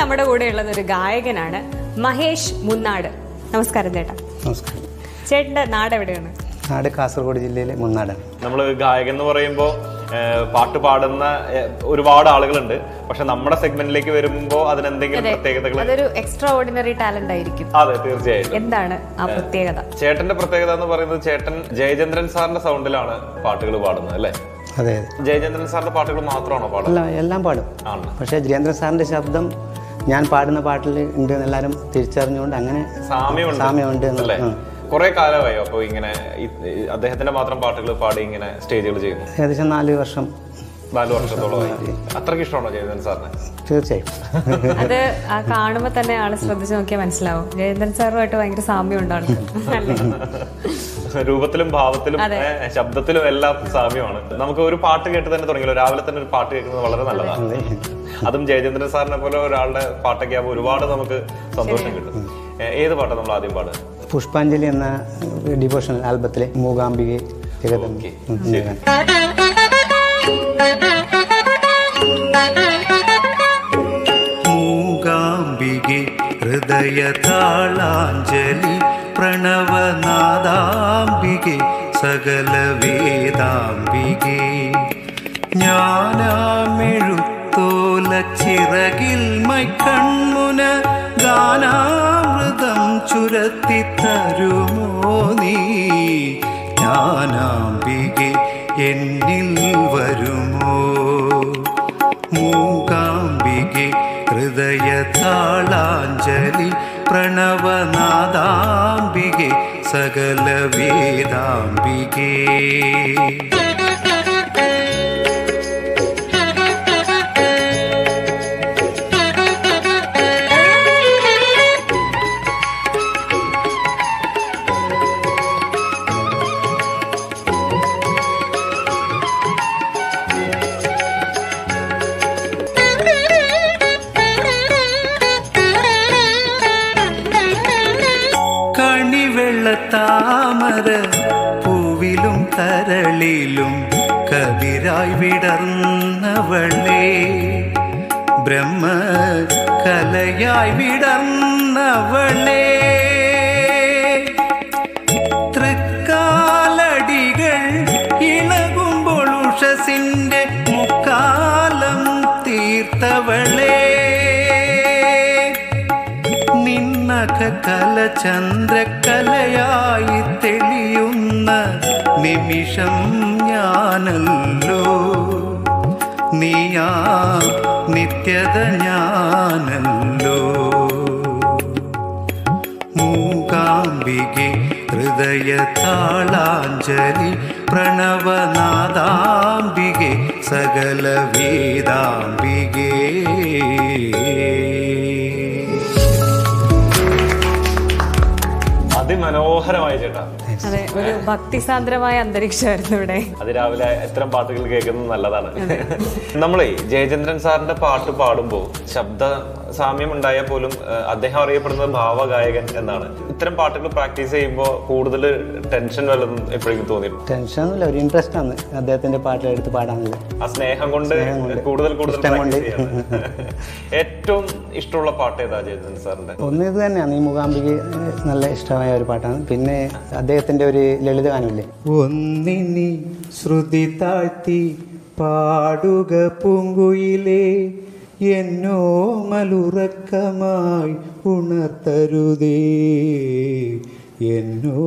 നമ്മുടെ കൂടെ ഉള്ളത് ഒരു ഗായകനാണ് മഹേഷ് മുന്നാട് നമസ്കാരം ചേട്ടാ നമസ്കാരം ചേട്ടന്റെ നാട് എവിടെയാണ് നാട് കാസർഗോഡ് ജില്ലയിലെ മുന്നാടാണ് നമ്മൾ ഗായകൻ എന്ന് പറയുമ്പോൾ പാട്ട് പാടുന്ന ഏഹ്, ഒരുപാട് ആളുകളുണ്ട് പക്ഷെ നമ്മുടെ സെഗ്മെന്റിലേക്ക് വരുമ്പോൾ അതിനെന്തെങ്കിലും പ്രത്യേകതകൾ അതൊരു എക്സ്ട്രാ ഓർഡിനറി ടാലന്റ് ആയിരിക്കും അതെ തീർച്ചയായിട്ടും എന്താണ് ആ പ്രത്യേകത ചേട്ടന്റെ പ്രത്യേകത എന്ന് പറയുന്നത് ചേട്ടൻ ജയചന്ദ്രൻ സാറിന്റെ സൗണ്ടിലാണ് പാട്ടുകൾ പാടുന്നത് അല്ലേ അതെ അതെ ജയചന്ദ്രൻ സാറിന്റെ പാട്ടുകൾ മാത്രമാണോ പാടുന്നത് എല്ലാം എല്ലാം പാടും ആണ് പക്ഷേ ജിതേന്ദ്രൻ സാറിൻ്റെ ശബ്ദം ഞാൻ പാടുന്ന പാട്ടിൽ ഉണ്ട് എന്ന് എല്ലാവരും തിരിച്ചറിഞ്ഞുകൊണ്ട് അങ്ങനെ സാമ്യമുണ്ട് സാമ്യമുണ്ട് എന്ന് അല്ലേ ഉം. കുറെ കാലമായോ അപ്പൊ ഇങ്ങനെ ഈ- ഈ അദ്ദേഹത്തിന്റെ മാത്രം പാട്ടുകൾ പാടി ഇങ്ങനെ സ്റ്റേജുകൾ ചെയ്യുന്നു ഏകദേശം നാല് വർഷം നാല് വർഷത്തോളമായി അത്രയ്ക്ക് ഇഷ്ടമാണോ ജയചന്ദ്രൻ സാറിന് തീർച്ചയായും അത് ആ കാണുമ്പോ തന്നെ ആള് ശ്രദ്ധിച്ചു നോക്കിയാൽ മനസ്സിലാവും ജയചന്ദ്രൻ സാറുമായിട്ട് ഭയങ്കര സാമ്യം ഉണ്ടാണ് അല്ലേ രൂപത്തിലും ഭാവത്തിലും ഏ, ശബ്ദത്തിലും എല്ലാം സാമ്യമാണ് നമുക്ക് ഒരു പാട്ട് കേട്ട് തന്നെ തുടങ്ങിയല്ലോ രാവിലെ തന്നെ ഒരു പാട്ട് കേൾക്കുന്നത് വളരെ നല്ലതാണ് അതും ജയചന്ദ്രൻ സാറിനെ പോലെ ഒരാളുടെ പാട്ടൊക്കെ ആകുമ്പോൾ ഒരുപാട് നമുക്ക് സന്തോഷം കിട്ടും ഏ, ഏത് പാട്ടാണ് നമ്മൾ ആദ്യം പാടുക പുഷ്പാഞ്ജലി എന്ന ഡിവോഷണൽ ആൽബത്തിലെ മൂകാംബികെ ജഗദംബി ഉം, ശരി. ഞാൻ മൂകാംബികെ ഹൃദയതാളാഞ്ജലി പ്രണവനാദാംബികെ സകല വേദാംബികെ ജ്ഞാനാമെഴുത്തോല ചിറകിൽ മൈക്കൺമുന ഗാനാമൃതം ചുരത്തി തരുമോ നീ ജ്ഞാനാംബികെ എന്നിൽ വരുമോ മൂകാംബികെ ഹൃദയതാളാഞ്ജലി പ്രണവനാദാംബികെ സകല വേദാംബികേ കണിവെള്ളത്താമര പൂവിലും കരളിലും കതിരായി വിടർന്നവളേ ബ്രഹ്മ കലയായി വിടർന്നവളേ തൃക്കാലടികൾ ഇളകുമ്പോൾ ഉഷസിന്റെ മുക്കാലം തീർത്തവളേ നിന്നക കല ചന്ദ്രകലയായി തെളിയുന്ന നിമിഷം ഞാനല്ലോ നീയാ നിത്യത ഞാനല്ലോ മൂകാംബികെ ഹൃദയതാളാഞ്ജലി പ്രണവനാദാംബികെ സകല വേദാംബികേ അതിമനോഹരമായി ചേട്ടാ അതെ ഒരു ഭക്തിസാന്ദ്രമായ അന്തരീക്ഷമായിരുന്നു ഇവിടെ അതിരാവിലെ ഇത്തരം പാട്ടുകൾ കേൾക്കുന്നത് നല്ലതാണ് നമ്മളെ ജയചന്ദ്രൻ സാറിന്റെ പാട്ട് പാടുമ്പോൾ ശബ്ദ സാമ്യം ഉണ്ടായാൽ പോലും ഏഹ്, അദ്ദേഹം അറിയപ്പെടുന്നത് ഭാവഗായകൻ എന്നാണ് ഇത്തരം പാട്ടുകൾ പ്രാക്ടീസ് ചെയ്യുമ്പോൾ കൂടുതൽ ടെൻഷൻ വല്ലതും എപ്പോഴെങ്കിലും തോന്നിയിട്ടുണ്ട് ടെൻഷനൊന്നുമില്ല ഒരു ഇൻട്രസ്റ്റ് ആണ് അദ്ദേഹത്തിന്റെ പാട്ടിൽ എടുത്ത് പാടാനില്ല ആ സ്നേഹം കൊണ്ട് കൊണ്ട്. കൂടുതൽ കൂടുതൽ ഇഷ്ടം കൊണ്ട്. പ്രാക്ടീസ് ചെയ്യാണ് ഏറ്റവും ഇഷ്ടമുള്ള പാട്ട് ഏതാ ജയചന്ദ്രൻ സാറിന്റെ ഒന്ന് ഇത് തന്നെയാണ് ഈ മൂകാംബിക ഏഹ്, നല്ല ഇഷ്ടമായ ഒരു പാട്ടാണ് പിന്നെ അദ്ദേഹത്തിന്റെ ഒരു ലളിതഗാനമില്ലേ ഒന്നിനി ശ്രുതി താഴ്ത്തി പാടുക പൂങ്കുയിലേ എന്നോ മലുറക്കമായി ഉണർത്തരുതേ എന്നോ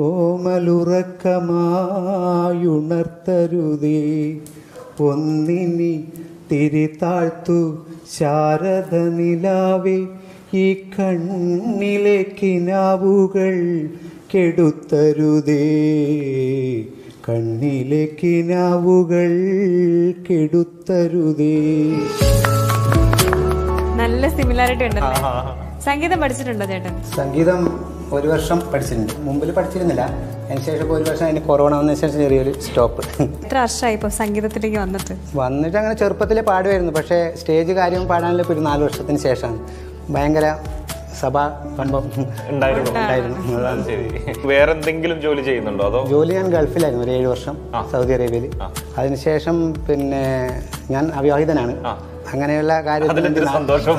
മലുറക്കമായി ഉണർത്തരുതേ ഒന്നിനി തിരിതാഴ്ത്തു ശാരദ നിലാവേ ഈ കണ്ണിലെ കിനാവുകൾ കെടുത്തരുതേ കണ്ണിലെ കിനാവുകൾ കെടുത്തരുതേ നല്ല സിമിലാരിറ്റി ഉണ്ടല്ലേ സംഗീതം പഠിച്ചിട്ടുണ്ടോ ചേട്ടൻ സംഗീതം ഒരു വർഷം പഠിച്ചിട്ടുണ്ട് മുമ്പിൽ പഠിച്ചിരുന്നില്ല അതിന് ശേഷം ഇപ്പോൾ ഒരു വർഷം അതിന് കൊറോണ വന്നതിന് ശേഷം ചെറിയൊരു സ്റ്റോപ്പ് എത്ര വർഷമായി ഇപ്പൊ സംഗീതത്തിലേക്ക് വന്നിട്ട് വന്നിട്ട് അങ്ങനെ ചെറുപ്പത്തിലേ പാടുമായിരുന്നു പക്ഷേ സ്റ്റേജ് കാര്യം പാടാനുള്ള ഇപ്പോൾ ഒരു നാല് വർഷത്തിന് ശേഷമാണ് ഭയങ്കര സഭാ കമ്പം ഉണ്ടായിരുന്നു ഉണ്ടായിരുന്നു അതാണ് ശരി വേറെ എന്തെങ്കിലും ജോലി ചെയ്യുന്നുണ്ടോ അതോ ജോലി ഞാൻ ഗൾഫിലായിരുന്നു ഒരു ഏഴ് വർഷം സൗദി അറേബ്യയിൽ അതിനുശേഷം പിന്നെ ഞാൻ അവിവാഹിതനാണ് അങ്ങനെയുള്ള കാര്യത്തിന് അതിലെന്തൊരു വേണ്ടി സന്തോഷം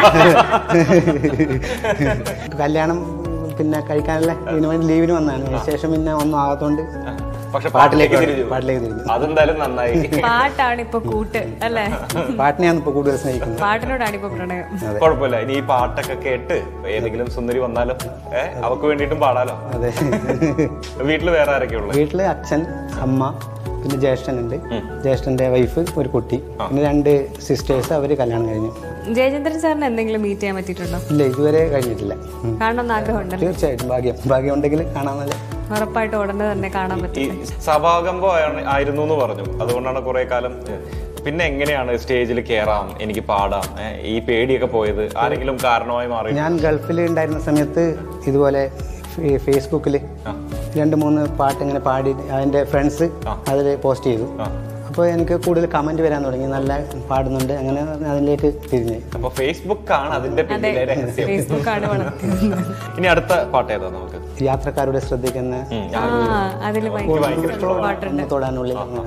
കല്യാണം പിന്നെ കഴിക്കാനല്ല ഇതിനു വേണ്ടി ലീവിന് വന്നതാണ് അതിന് ശേഷം പിന്നെ ഒന്നും ആകാത്തോണ്ട് പക്ഷെ പാട്ടിലേക്ക് പാട്ടിലേക്ക് തിരിഞ്ഞു പാട്ടിലേക്ക് തിരിഞ്ഞു അതെന്തായാലും നന്നായി പാട്ടാണ് ഇപ്പൊ കൂട്ട് അല്ലേ പാട്ടിനെയാണ് ഇപ്പോൾ കൂടുതൽ സ്നേഹിക്കുന്നത് പാട്ടിനോടാണ് ഇപ്പൊ പ്രണയം കുഴപ്പമില്ല ഇനി ഈ പാട്ടൊക്കെ കേട്ട് ഏതെങ്കിലും സുന്ദരി വന്നാലും ഏഹ് അവക്ക് വേണ്ടിയിട്ടും പാടാലോ അതെ വീട്ടിൽ വേറെ ആരൊക്കെ ഉള്ളത് വീട്ടില് അച്ഛൻ അമ്മ പിന്നെ ജ്യേഷ്ഠനുണ്ട് ജ്യേഷ്ഠന്റെ വൈഫ് ഒരു കുട്ടി പിന്നെ രണ്ട് സിസ്റ്റേഴ്സ് അവര് കല്യാണം കഴിഞ്ഞു ജയചന്ദ്രൻ സാറിന് എന്തെങ്കിലും മീറ്റ് ചെയ്യാൻ പറ്റിയിട്ടുണ്ടോ ഇല്ല ഇതുവരെ കഴിഞ്ഞിട്ടില്ല ഉം. കാണണമെന്ന് ആഗ്രഹമുണ്ടല്ലോ തീർച്ചയായിട്ടും ഭാഗ്യം ഭാഗ്യം ഉണ്ടെങ്കിൽ കാണാമല്ലേ ഉറപ്പായിട്ട് ഉടനെ തന്നെ കാണാൻ ഈ പറ്റും സഭാകമ്പം ആയ- ആയിരുന്നു എന്ന് പറഞ്ഞു അതുകൊണ്ടാണ് കുറെ കാലം പിന്നെ എങ്ങനെയാണ് സ്റ്റേജിൽ കയറാം എനിക്ക് പാടാം ഏഹ് ഈ പേടിയൊക്കെ പോയത് ആരെങ്കിലും കാരണമായി മാറി ഞാൻ ഗൾഫിൽ ഉണ്ടായിരുന്ന സമയത്ത് ഇതുപോലെ ഫേസ്ബുക്കിൽ രണ്ട് മൂന്ന് പാട്ട് ഇങ്ങനെ പാടി അതിൻ്റെ ഫ്രണ്ട്സ് അതിൽ പോസ്റ്റ് ചെയ്തു അപ്പോൾ എനിക്ക് കൂടുതൽ കമൻറ്റ് വരാൻ തുടങ്ങി നല്ല പാടുന്നുണ്ട് അങ്ങനെ അതിലേക്ക് തിരിഞ്ഞു അപ്പൊ ഫേസ്ബുക്ക് ആണ് അതിന്റെ അതെ പിന്നിലെ രഹസ്യം ഫേസ്ബുക്കാണ് വളർത്തിയത് ഇനി അടുത്ത പാട്ട് ഏതാ നമുക്ക് യാത്രക്കാരുടെ ശ്രദ്ധിക്കുന്ന ആ അതിൽ ഭയങ്കര പാട്ടുണ്ട് തൊടാനുള്ളിൽ അങ്ങനെ.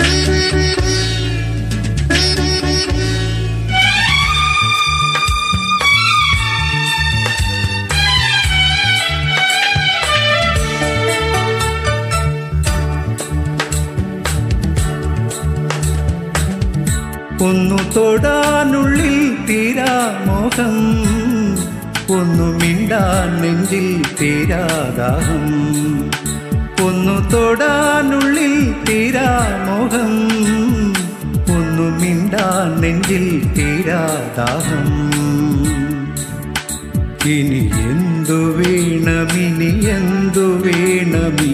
ഒന്നു തൊടാനുള്ളിൽ തീരാ മോഹം ഒന്നു മിണ്ടാൻ നെഞ്ചിൽ തീരാദാഹം ഒന്നു തൊടാനുള്ളിൽ തീരാ മോഹം ഒന്നു മിണ്ടാൻ നെഞ്ചിൽ തീരാദാഹം ഇനി എന്തു വേണമിനി എന്തു വേണമി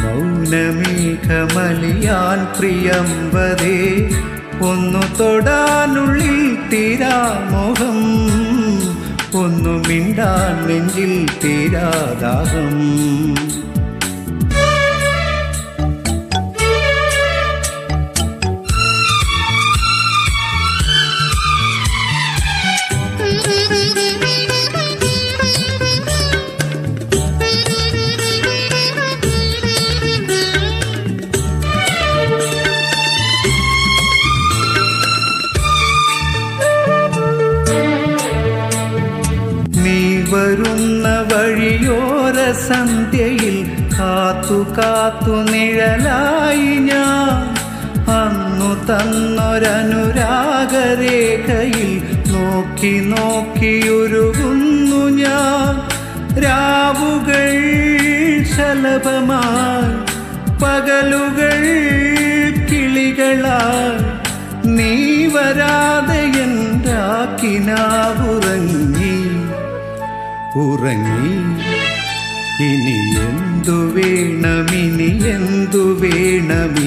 മൗനമേഘമലിയാൻ പ്രിയമ്പതേ ഒന്നു തൊടാനുള്ളിൽ തീരാ മോഹം ഒന്നു മിണ്ടാൻ നെഞ്ചിൽ തീരാദാഹം നീ വരുന്ന വഴിയോര സന്ധ്യയിൽ കാത്തു കാത്തു നിഴലായി ഞാൻ അന്നു തന്നൊരനുരാഗരേഖയിൽ നോക്കി നോക്കിയുരുകുന്നു ഞാൻ രാവുകൾ ശലഭമായി പകലുകൾ കിളികളായി നീ വരാതെ എന്താക്കിനാവുറങ്ങി ഉറങ്ങി ഇനി എന്തു വേണമിനി എന്തു വേണമി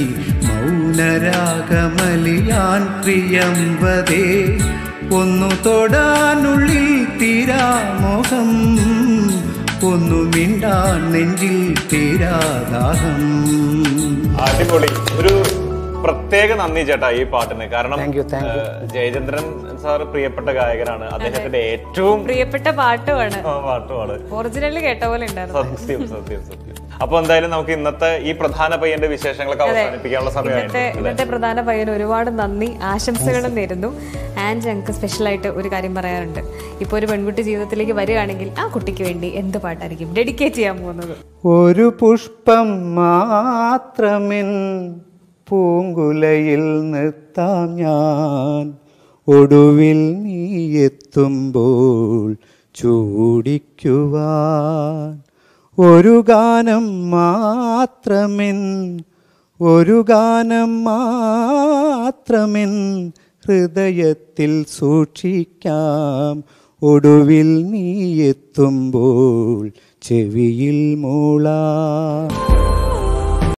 മൗനരാഗമലിയാൻ പ്രിയംവതേ ഒന്നു തൊടാനുള്ളിൽ തീരാ മോഹം ഒന്നു മിണ്ടാൻ നെഞ്ചിൽ തീരാദാഹം അടിപൊളി ഒരു പ്രത്യേക നന്ദി ചേട്ടാ ഈ പാട്ടിന് കാരണം Thank you, thank you. ഏഹ്, ജയചന്ദ്രൻ സാർ പ്രിയപ്പെട്ട ഗായകനാണ് അദ്ദേഹത്തിന്റെ ഏറ്റവും പ്രിയപ്പെട്ട പാട്ടുമാണ് ആ, പാട്ടുമാണ് ഒറിജിനൽ കേട്ട പോലെ ഉണ്ടായിരുന്നു സത്യം സത്യം സത്യം അപ്പൊ എന്തായാലും നമുക്ക് ഇന്നത്തെ ഈ പ്രധാന പയ്യന്റെ വിശേഷങ്ങളൊക്കെ അവസാനിപ്പിക്കാനുള്ള ഇന്നത്തെ സമയമായിട്ട് ഇന്നത്തെ പ്രധാന പയ്യന് ഒരുപാട് നന്ദി ആശംസകളും നേരുന്നു ആൻഡ് ഞങ്ങൾക്ക് സ്പെഷ്യലായിട്ട് ഒരു കാര്യം പറയാറുണ്ട് ഇപ്പോൾ ഒരു പെൺകുട്ടി ജീവിതത്തിലേക്ക് വരികയാണെങ്കിൽ ആ കുട്ടിക്ക് വേണ്ടി എന്ത് പാട്ടായിരിക്കും ഡെഡിക്കേറ്റ് ചെയ്യാൻ പോകുന്നത് ഒരു പുഷ്പം മാത്രമെൻ പൂങ്കുലയിൽ നിർത്താം ഞാൻ ഒടുവിൽ നീ എത്തുമ്പോൾ ചൂടിക്കുവാൻ ഒരു ഗാനം മാത്രമെൻ ഒരു ഗാനം മാത്രമെൻ ഹൃദയത്തിൽ സൂക്ഷിക്കാം ഒടുവിൽ നീ എത്തുമ്പോൾ ചെവിയിൽ മൂളാം